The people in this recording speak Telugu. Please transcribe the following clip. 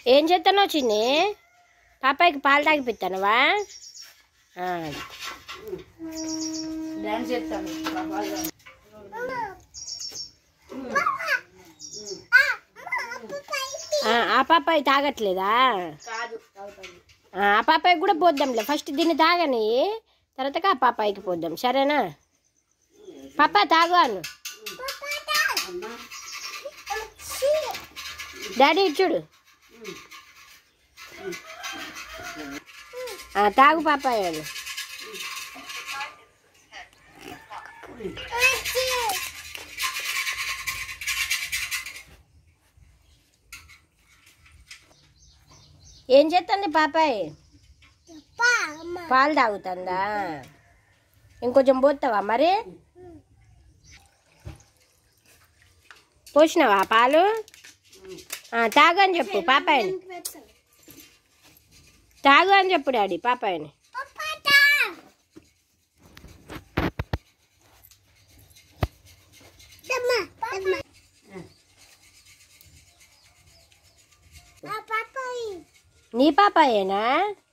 ఏం చేస్తానో చిన్ని పాపాయికి పాలు తాగిపిస్తానవా డాన్స్ చేస్తాను బాగా. ఆ పాపాయి తాగట్లేదా కాదు తాగుతాను ఆ ఆ పాపాయికి కూడా పోద్దాంలే ఫస్ట్ దీన్ని తాగని తర్వాత ఆ పాపాయికి పోద్దాం సరేనా పాప తాగాను డాడీ ఇచ్చుడు ఆ, తాగు పాపాయి అని ఏం చేస్తుంది పాపాయి పాలు తాగుతుందా ఇంకొంచెం పోతావా మరి పోసినావా పాలు ఆ, తాగు అని చెప్పు పాపాయిని తాగు అని చెప్పు డాడీ పాపాయిని నీ పాపాయేనా